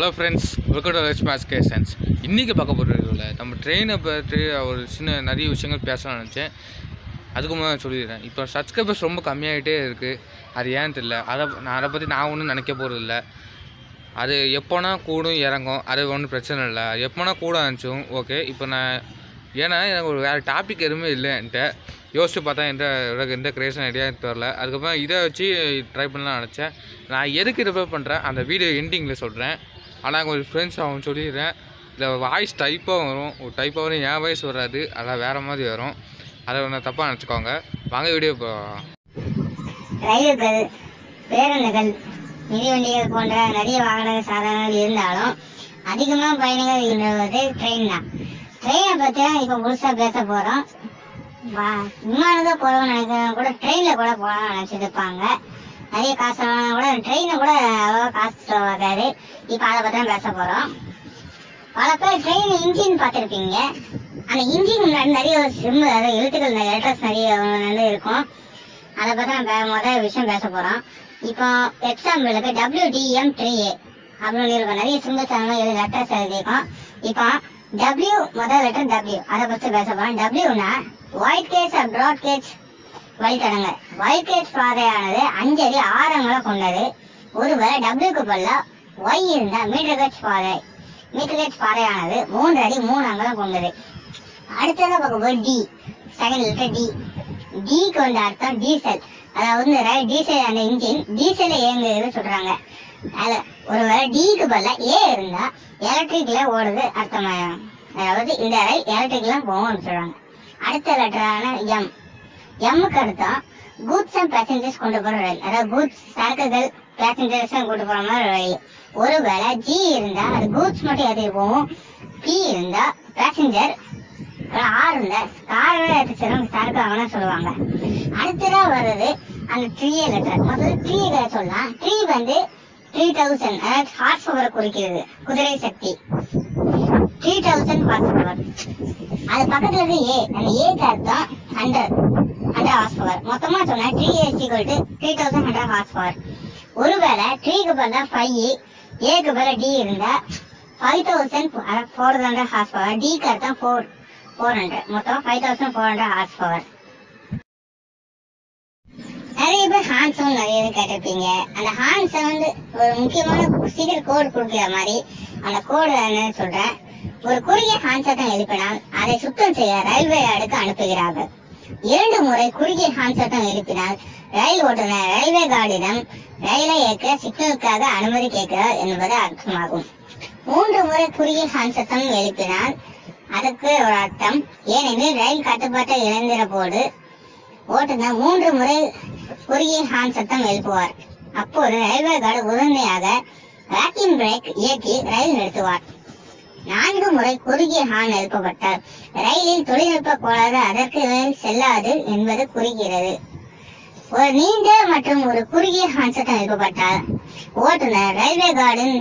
hello friends welcome to லட்ச் மேட்ச் கேசன்ஸ் இன்றைக்கி பார்க்க போகிறதுல நம்ம ட்ரெயினை பற்றி ஒரு சின்ன நிறைய விஷயங்கள் பேசலாம்னு நினச்சேன் அதுக்கு முன்னாடி சொல்லிடுறேன் இப்போ சப்ஸ்கிரைபர்ஸ் ரொம்ப கம்மியாகிட்டே இருக்குது அது ஏன்னு தெரியல அதை நான் அதை பற்றி நான் ஒன்றும் நினைக்க போகிறதில்ல அது எப்போனா கூடும் இறங்கும் அது ஒன்றும் பிரச்சனை இல்லை அது எப்போனா கூட இருந்துச்சும் ஓகே இப்போ நான் ஏன்னா எனக்கு ஒரு வேறு டாபிக் எதுவுமே இல்லை என்கிட்ட யோசிச்சு பார்த்தா எந்த எனக்கு எந்த கிரியேஷன் ஐடியா தெரில அதுக்கப்புறம் இதை வச்சு ட்ரை பண்ணலாம் நினச்சேன் நான் எதுக்கு ரிப்பேர் பண்ணுறேன் அந்த வீடியோ எண்டிங்கில் சொல்கிறேன் ஆனால் கொஞ்சம் ஃப்ரெண்ட்ஸ் அவன் சொல்லிடுறேன் இந்த வாய்ஸ் டைப்பாக வரும் ஒரு டைப்பாக வரும் என் வாய்ஸ் வராது அதெல்லாம் வேறு மாதிரி வரும் அதை ஒன்று தப்பாக நினச்சிக்கோங்க வாங்க வீடியோ இப்போ ரயில்கள் பேருந்துகள் மிதிவண்டிகள் போன்ற நிறைய வாகன சாதனங்கள் இருந்தாலும் அதிகமா பயணிகள் இருந்தது ட்ரெயின் தான் ட்ரெயினை பத்தி தான் இப்ப முழுசா பேச போறோம் வா- விமானத்துல போறோம்னு நினைக்கிறவங்க கூட ட்ரெயின்ல கூட போகலாம்னு நினைச்சிட்டு இருப்பாங்க நிறைய காசு செலவானா கூட ட்ரெயின்ல கூட அவ்வளவா காசு செலவாகாது இப்ப அதை பத்தி தான் பேச போறோம் பல பேர் ட்ரெயின் இன்ஜின் பார்த்திருப்பீங்க அந்த இன்ஜின் முன்னாடி நிறைய சிம் அதாவது எழுத்துக்கள் லெட்டர்ஸ் நிறைய வந்து இருக்கும் அதை பத்தி நம்ம பே- முதல் விஷயம் பேச போறோம் இப்போ எக்ஸாம்பிளுக்கு WDM த்ரீ ஏ அப்படின்னு இருக்கும் நிறைய சிம்பிள்ஸ் அந்த மாதிரி லெட்டர்ஸ் எழுதியிருக்கோம் இப்போ W முதல் லெட்டர் W அதை பத்தி பேச போறோம் Wனா ஒயிட் கேஜ் ப்ராட் கேஜ் வழித்தடங்க ஒயிட் கேஜ் பாதையானது அஞ்சடி ஆரங்களை கொண்டது ஒருவேளை டபிள்யூக்கு பதிலா ஒய் இருந்தா மீட்டர் கேஜ் பாதை மீட்டர் கேஜ் பாதையானது மூன்று அடி மூணு அங்கலம் கொண்டது அடுத்ததா பார்க்கும்போது டி செகண்ட் லெட்டர் டி டிக்கு வந்து அர்த்தம் டீசல் அதாவது இந்த ரயில் டீசல் அந்த இன்ஜின் டீசல்ல இயங்குதுன்னு சொல்றாங்க அதுல ஒருவேளை டிக்கு பதிலா ஏ இருந்தா எலக்ட்ரிக்ல ஓடுது அர்த்தமாயிரும் அதாவது இந்த ரயில் எலக்ட்ரிக்ல போகும்னு சொல்றாங்க அடுத்த லெட்டரான எம் எம்முக்கு அர்த்தம் கூட்ஸ் அண்ட் பேசஞ்சர்ஸ் கொண்டு போற ரயில் அதாவது கூட்ஸ் சரக்குகள் பேசஞ்சர்ஸ் கொண்டு போற மாதிரி ரயில் ஒருவேளை ஜி இருந்தா அது கூட்ஸ் மட்டும் ஏற்றிட்டு போகும் பி இருந்தா பேசஞ்சர் ஆறு இருந்தா காரோட எடுத்து செல்லும் சரக்கு வாங்கணும் சொல்லுவாங்க அடுத்ததா வருது அந்த ட்ரீ லெட்டர் முதல்ல ட்ரீ சொல்லலாம் ட்ரீ வந்து த்ரீ தௌசண்ட் அதாவது ஹார்ஸ் பவர் குறிக்கிறது குதிரை சக்தி த்ரீ தௌசண்ட் ஹார்ஸ் பவர் அது பக்கத்துல இருக்கு ஏ அந்த ஏக்கு அர்த்தம் ஹண்ட்ரட் ஹண்ட்ரட் ஹார்ஸ் பவர் மொத்தமா சொன்னா three A's equal to three thousand hundred horse power ஒருவேளை த்ரீக்கு பதிலா ஃபைவ் ஏக்கு பதிலா டி இருந்தா five thousand four hundred horse power டிக்கு அர்த்தம் ஃபோர் ஃபோர் ஹண்ட்ரட் மொத்தம் five thousand four hundred horse power நிறைய பேர் ஹார்ன் சவுண்ட் நிறைய இது கேட்டிருப்பீங்க அந்த ஹார்ன் சவுண்ட் ஒரு முக்கியமான சீக்கிரம் கோடு கொடுக்கிற மாதிரி அந்த கோடு என்னன்னு சொல்றேன் ஒரு குறுகிய ஹார்ன் சத்தம் எழுப்பினால் அதை சுத்தம் செய்ய ரயில்வே அடுக்கு அனுப்புகிறார்கள் இரண்டு முறை குறுகிய ஹார்ன் சத்தம் எழுப்பினால் ரயில் ஓட்டுநர் ரயில்வே கார்டிடம் ரயிலை இயக்க சிக்னலுக்காக அனுமதி கேட்கிறார் என்பது அர்த்தமாகும் மூன்று முறை குறுகிய ஹார்ன் சத்தம் எழுப்பினால் அதுக்கு ஒரு அர்த்தம் ஏனெனில் ரயில் கட்டுப்பாட்டை இழந்திர போது ஓட்டுநர் மூன்று முறை குறுகிய ஹார்ன் சத்தம் எழுப்புவார் அப்போது ரயில்வே கார்டு உடனடியாக வேக்யூம் பிரேக் இயக்கி ரயில் நிறுத்துவார் நான்கு முறை குறுகிய ஹார்ன் எழுப்பப்பட்டால் ரயிலில் தொழில்நுட்ப கோளாறு அதற்கு மேல் செல்லாது என்பது குறிக்கிறது ஒரு நீண்ட மற்றும் ஒரு குறுகிய ஹார்ன் சத்தம் எழுப்பப்பட்டால் ஓட்டுநர் ரயில்வே கார்டின்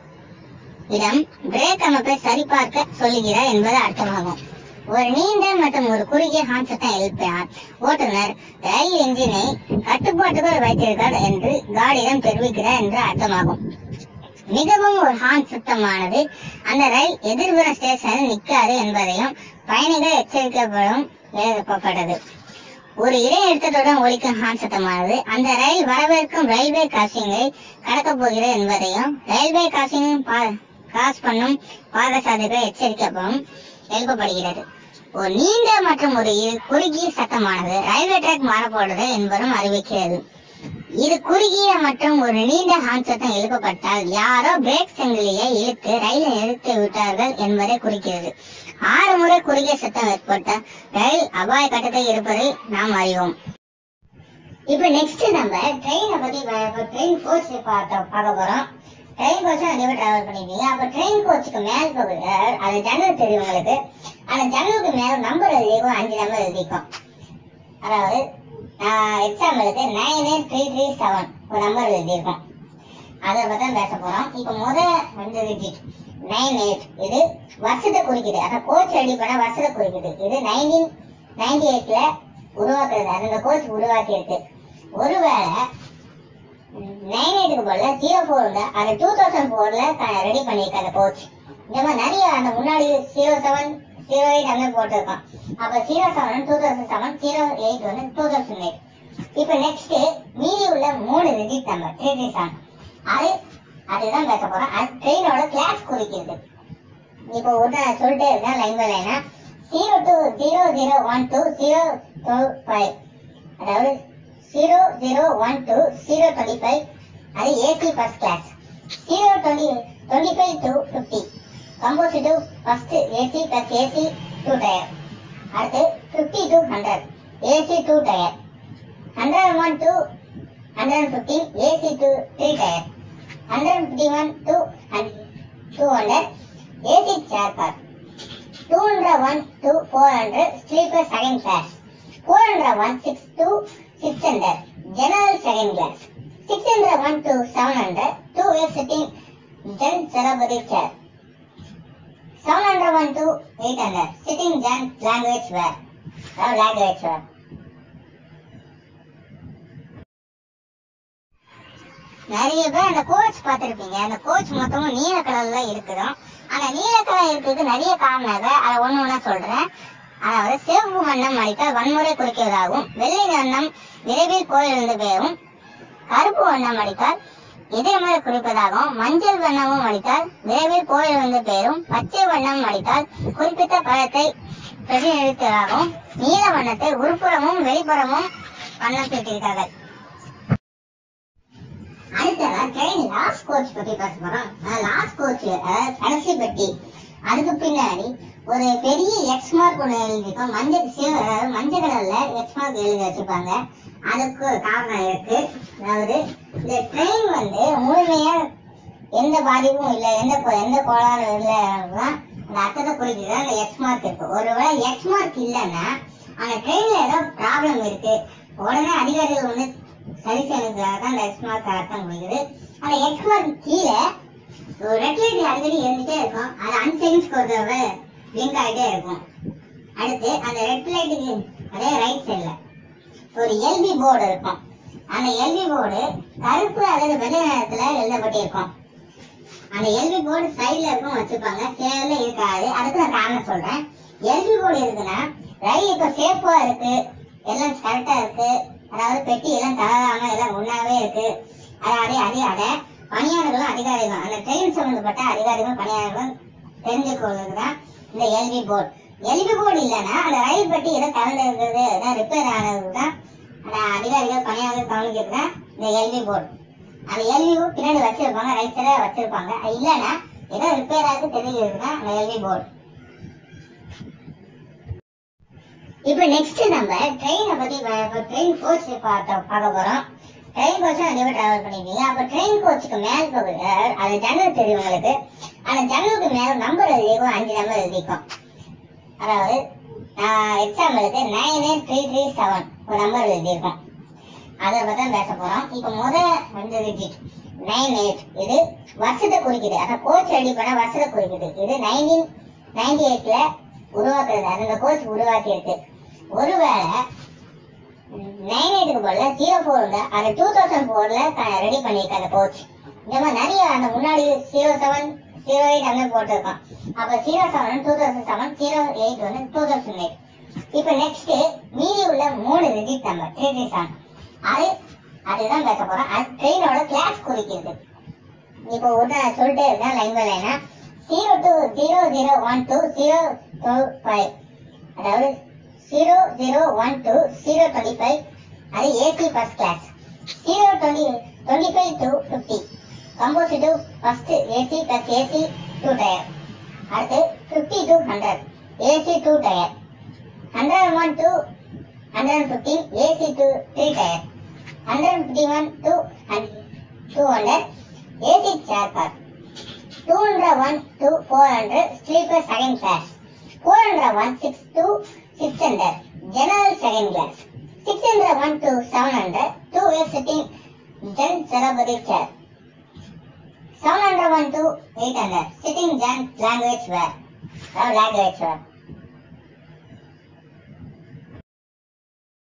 இடம் பிரேக் அமைப்பை சரிபார்க்க சொல்லுகிறார் என்பது அர்த்தமாகும் ஒரு நீண்ட மற்றும் ஒரு குறுகிய ஹார்ன் சத்தம் எழுப்பினார் ஓட்டுநர் ரயில் என்ஜினை கட்டுப்பாட்டுக்குள் வைத்திருக்கிறார் என்று கார்டிடம் தெரிவிக்கிறார் என்று அர்த்தமாகும் மிகவும் ஒரு ஹார்ன் சத்தமானது அந்த ரயில் எதிர்புற ஸ்டேஷனில் நிற்காது என்பதையும் பயணிகள் எச்சரிக்கப்படும் எழுதப்பட்டது ஒரு இடைநிறுத்தத்துடன் ஒலிக்கும் ஹார்ன் சத்தமானது அந்த ரயில் வரவிருக்கும் ரயில்வே கிராசிங்கை கடக்கப் போகிறது என்பதையும் ரயில்வே கிராசிங் கிராஸ் பண்ணும் பாதசாரிகள் எச்சரிக்கப்படும் எழுப்பப்படுகிறது ஒரு நீண்ட மற்றும் ஒரு இரு- குறுகிய சத்தமானது ரயில்வே ட்ராக் மாறப்போடுது என்பதும் அறிவிக்கிறது இது குறுகிய மற்றும் ஒரு நீண்ட ஹார்ன் சத்தம் எழுப்பப்பட்டால் யாரோ பிரேக் சங்கிலியை இழுத்து ரயிலை நிறுத்தி விட்டார்கள் என்பதை குறிக்கிறது ஆறு முறை குறுகிய சத்தம் ஏற்பட்ட ரயில் அபாய கட்டத்தில் இருப்பதை நாம் அறிவோம் இப்ப நெக்ஸ்ட் நம்ம ட்ரெயினை பத்தி ட்ரெயின் கோச் பார்க்க பார்க்க போறோம் ட்ரெயின் கோச் நிறைய பேர் டிராவல் பண்ணிருக்கீங்க அப்ப ட்ரெயின் கோச்சுக்கு மேல் பகுதி அதாவது அது ஜன்னல் தெரியும் உங்களுக்கு அந்த ஜன்னலுக்கு மேல நம்பர் எழுதிக்கும் அஞ்சு நம்பர் எழுதிக்கும் அதாவது எக்ஸாம்பிளுக்கு nine eight three three seven ஒரு நம்பர் எழுதியிருக்கோம் அதை பத்தி தான் பேச போறோம் இப்ப முத ரெண்டு டிஜிட் நைன் எயிட் இது வருஷத்தை குறிக்குது அதான் கோச் ரெடி பண்ண வருஷத்தை குறிக்குது இது நைன்டீன் நைன்டி எயிட்ல உருவாக்குறது அது இந்த கோச் உருவாக்கி இருக்கு ஒருவேளை நைன் எயிட்டுக்கு போல ஜீரோ ஃபோர் வந்து அது டூ தௌசண்ட் ஃபோர்ல ரெடி பண்ணியிருக்க அந்த கோச் இந்த மாதிரி நிறைய அந்த முன்னாடி ஜீரோ செவன் ஜீரோ எயிட் அந்த மாதிரி போட்டிருக்கான் அப்ப zero seven two thousand seven zero eight வந்து டூ தௌசண்ட் எயிட் இப்ப நெக்ஸ்ட் மீதி உள்ள மூணு digit number three three seven அது அதுதான் பேச போறோம் அது ட்ரெயினோட கிளாஸ் குறிக்கிறது இப்போ ஒரு நான் சொல்லிட்டே இருக்கேன் லைன் பை லைனா zero two zero zero one two zero two five அதாவது zero zero one two zero twenty five அது AC first class zero twenty twenty five to fifty கம்போசிட்டிவ் first AC plus AC two tier அடுத்து fifty to hundred AC two tier hundred one to hundred fifteen AC two three tier hundred fifty one to two hundred AC chair car two hundred one to four hundred sleeper second class four hundred one six to six hundred general second class six hundred one to seven hundred two tier sitting gen செலபரி chair seven hundred one to eight hundred sitting gen language where language where நிறைய பேர் அந்த coach பார்த்திருப்பீங்க அந்த coach மொத்தமும் நீல கலர்ல இருக்குதும் அந்த நீல கலர் இருக்கிறதுக்கு நிறைய காரணம் இருக்கு அதை ஒண்ணு ஒண்ணா சொல்றேன் அதாவது சிவப்பு வண்ணம் அடித்தால் வன்முறை குறிக்கிறதாகவும் வெள்ளை வண்ணம் விரைவில் போயிருந்து பேரும் கருப்பு வண்ணம் அடித்தால் எதிர்மறை குறிப்பதாகவும் மஞ்சள் வண்ணமும் அடித்தால் விரைவில் போயிருந்து பேரும் பச்சை வண்ணம் அடித்தால் குறிப்பிட்ட பழத்தை பிரதிநிதித்ததாகவும் நீல வண்ணத்தை உட்புறமும் வெளிப்புறமும் வண்ணம் தீட்டியிருக்கார்கள் அடுத்ததா ட்ரெயின் லாஸ்ட் கோச் பத்தி பேச போறோம் லாஸ்ட் கோச் கடைசி பெட்டி அதுக்கு பின்னாடி ஒரு பெரிய எக்ஸ் மார்க் ஒன்று எழுதிருக்கோம் மஞ்சள் சிவ- அதாவது மஞ்சள் கலர்ல எக்ஸ் மார்க் எழுதி வச்சிருப்பாங்க அதுக்கு ஒரு காரணம் இருக்கு அதாவது இந்த ட்ரெயின் வந்து முழுமையா எந்த பாதிப்பும் இல்ல எந்த கோ- எந்த கோளாறும் இல்ல தான் அந்த அர்த்தத்தை குறிக்கிறது அந்த எக்ஸ் மார்க் இருக்கு ஒருவேளை எக்ஸ் மார்க் இல்லைன்னா அந்த ட்ரெயின்ல ஏதோ ப்ராப்ளம் இருக்கு உடனே அதிகாரிகள் வந்து சரி செய்யறதுக்காக தான் அந்த எக்ஸ் மார்க் அர்த்தம் குறிக்குது அந்த எக்ஸ் மார்க் கீழே ஒரு ரெட் லைட் அடிக்கடி இருந்துட்டே இருக்கும் அது அன்செகண்ட்ஸ்க்கு ஒரு தடவை பிளிங்க் ஆகிட்டே இருக்கும் அடுத்து அந்த ரெட் லைட்டுக்கு அதே ரைட் சைடுல ஒரு எல்பி போர்டு இருக்கும் அந்த எல்பி போர்டு கருப்பு அல்லது வெள்ளை நிறத்துல எழுதப்பட்டிருக்கும் அந்த எல்பி போர்டு சைடுல இருக்கும் வச்சிருப்பாங்க சேர்ல இருக்காது அதுக்கு நான் காரணம் சொல்றேன் எல்பி போர்டு இருக்குன்னா ரயில் இப்ப சேஃபா இருக்கு எல்லாம் கரெக்டா இருக்கு அதாவது பெட்டி எல்லாம் தளராம எல்லாம் ஒண்ணாவே இருக்கு அதாவது அதே அட பணியாளர்களும் அதிகாரிகளும் அந்த ட்ரெயின் சம்பந்தப்பட்ட அதிகாரிகளும் பணியாளர்களும் தெரிஞ்சு கொள்வது தான் இந்த எல்பி போர்டு எல்பி போர்டு இல்லைன்னா அந்த ரயில் பெட்டி ஏதோ கலந்து இருக்கிறது ஏதோ ரிப்பேர் ஆனது தான் அந்த அதிகாரிகள் பணியாளர்கள் கவனிக்கிறது தான் இந்த எல்பி போர்டு அந்த எல்பி பின்னாடி வச்சிருப்பாங்க ரைட் சைடா வச்சிருப்பாங்க அது இல்லைன்னா ஏதோ ரிப்பேர் ஆகுது தெரியுது தான் அந்த எல்பி போர்டு இப்போ நெக்ஸ்ட் நம்ம ட்ரெயினை பத்தி ட்ரெயின் கோச் பார்க்க பார்க்க போறோம் ட்ரெயின் கோச் நிறைய பேர் டிராவல் பண்ணிருக்கீங்க அப்ப ட்ரெயின் கோச்சுக்கு மேல் பகுதி அதாவது அது ஜன்னல் தெரியும் உங்களுக்கு அந்த ஜன்னலுக்கு மேல நம்பர் எழுதிக்கும் அஞ்சு நம்பர் எழுதிக்கும் அதாவது எக்ஸாம்பிளுக்கு nine eight three three seven ஒரு நம்பர் எழுதியிருக்கோம் அதை பத்தி தான் பேச போறோம் இப்போ முத ரெண்டு டிஜிட் நைன் எயிட் இது வருஷத்தை குறிக்குது அந்த கோச் ரெடி பண்ண வருஷத்தை குறிக்குது இது நைன்டீன் நைன்டி எயிட்ல உருவாக்குறது அது இந்த கோச் உருவாக்கி இருக்கு ஒருவேளை நைன் எயிட்டுக்கு போல ஜீரோ ஃபோர் வந்து அது டூ தௌசண்ட் ஃபோர்ல ரெடி பண்ணியிருக்க அந்த கோச் இந்த மாதிரி நிறைய அந்த முன்னாடி ஜீரோ செவன் ஜீரோ எயிட் அந்த மாதிரி போட்டிருக்கான் அப்ப zero seven two thousand seven zero eight வந்து டூ தௌசண்ட் எயிட் இப்ப நெக்ஸ்ட் மீதி உள்ள மூணு digit number three three seven அது அதுதான் பேச போறோம் அது ட்ரெயினோட கிளாஸ் குறிக்கிறது இப்போ ஒரு நான் சொல்லிட்டே இருக்கேன் லைன் பை லைனா zero two zero zero one two zero two five அதாவது zero zero one two zero twenty five அது AC first class zero twenty twenty five to fifty கம்போசிட்டிவ் first AC plus AC two tier அடுத்து fifty to hundred AC two tier hundred one to hundred fifteen AC two three tier hundred fifty one to two hundred AC chair car two hundred one to four hundred sleeper second class four hundred one six to six hundred general second class six hundred one to seven hundred two tier sitting gen செலபரி chair seven hundred one to eight hundred sitting gen language where language where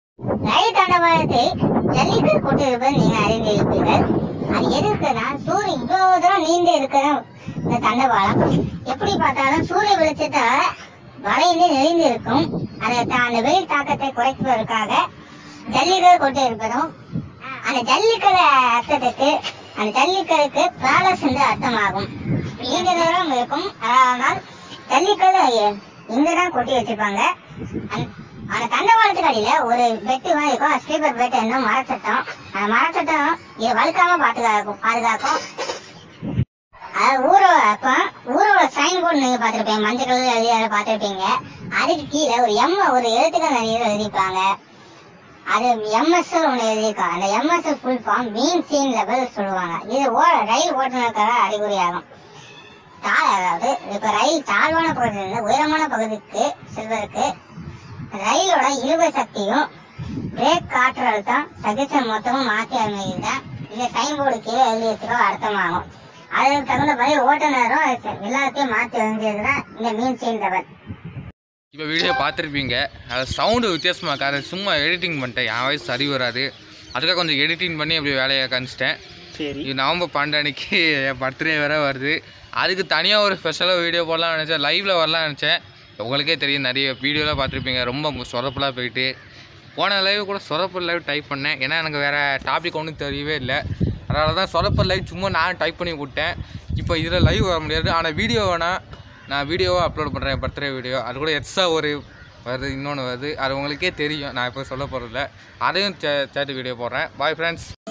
ரயில் தண்டவாளத்தை ஜல்லிக்கட்டு கொண்டிருப்பது நீங்க அறிந்திருப்பீர்கள் அது எதுக்குன்னா சூரியன் இவ்வளவு தூரம் நீண்டு இருக்கிற இந்த தண்டவாளம் எப்படி பார்த்தாலும் சூரிய வெளிச்சத்தை வளைந்து நெளிந்து இருக்கும் அதை தா- அந்த வெயில் தாக்கத்தை குறைப்பதற்காக ஜல்லிக்கட்டு கொண்டு இருப்பதும் அந்த ஜல்லிக்கடை அர்த்தத்துக்கு அந்த ஜல்லிக்கடுக்கு பேலஸ் என்று அர்த்தமாகும் நீண்ட தூரம் இருக்கும் ஆனால் ஜல்லிக்கடை இங்கதான் கொட்டி வச்சிருப்பாங்க அந்த- அந்த தண்டவாளத்துக்கு அடியில ஒரு பெட்டு மாதிரி இருக்கும் ஸ்லீப்பர் பெட் என்ன மரச்சட்டம் அந்த மரச்சட்டம் இதை வழுக்காம பாதுகாக்கும் பாதுகாக்கும் அது ஊரோட அப்ப ஊரோட சைன் போர்டு நீங்க பாத்திருப்பீங்க மஞ்சள் கலர் எழுதி அதை பாத்திருப்பீங்க அதுக்கு கீழே ஒரு எம் ஒரு எழுத்துக்கள் நிறைய எழுதிப்பாங்க அது எம்எஸ் ஒன்று எழுதியிருக்காங்க அந்த MS full form mean sea level சொல்லுவாங்க இது ஓ ரயில் ஓட்டுநருக்காக அறிகுறியாகும் தாழ் அதாவது இப்ப ரயில் தாழ்வான பகுதியிலிருந்து உயரமான பகுதிக்கு செல்வதற்கு ரயிலோட இழுவை சக்தியும் பிரேக் காற்று அழுத்தம் சகிச்ச மொத்தமும் மாற்றி அமைதான் இந்த சைன் போர்டு கீழே எழுதியதுக்கோ அர்த்தமாகும் அதுக்கு தகுந்த மாதிரி ஓட்டுநரும் எல்லாத்தையும் மாற்றி எழுதியதுதான் இந்த மீன் சீன் லெவல் இப்போ வீடியோ பார்த்துருப்பீங்க அது சவுண்டு வித்தியாசமாக இருக்கு அதை சும்மா எடிட்டிங் பண்ணிட்டேன் என் வயசு சரி வராது அதுக்காக கொஞ்சம் எடிட்டிங் பண்ணி அப்படி வேலையை காமிச்சிட்டேன் சரி இது நவம்பர் பன்னெண்டு அன்னைக்கு என் பர்த்டே வேற வருது அதுக்கு தனியாக ஒரு ஸ்பெஷலாக வீடியோ போடலாம்னு நினச்சேன் லைவில் வரலாம்னு நினச்சேன் உங்களுக்கே தெரியும் நிறைய வீடியோலாம் பார்த்துருப்பீங்க ரொம்ப சொதப்பலாக போயிட்டு போன லைவ் கூட சொதப்பல் லைவ் டைப் பண்ணேன் ஏன்னா எனக்கு வேறு டாபிக் ஒன்றும் தெரியவே இல்லை அதனால தான் சொதப்பல் லைவ் சும்மா நான் டைப் பண்ணி விட்டேன் இப்போ இதில் லைவ் வர முடியாது ஆனால் வீடியோ வேணால் நான் வீடியோவாக அப்லோட் பண்ணுறேன் பர்த்டே வீடியோ அது கூட எக்ஸ்ட்ரா ஒரு வருது இன்னொன்று வருது அது உங்களுக்கே தெரியும் நான் இப்போ சொல்ல போகிறதில்ல அதையும் சே சேர்த்து வீடியோ போடுறேன் பாய் ஃப்ரெண்ட்ஸ்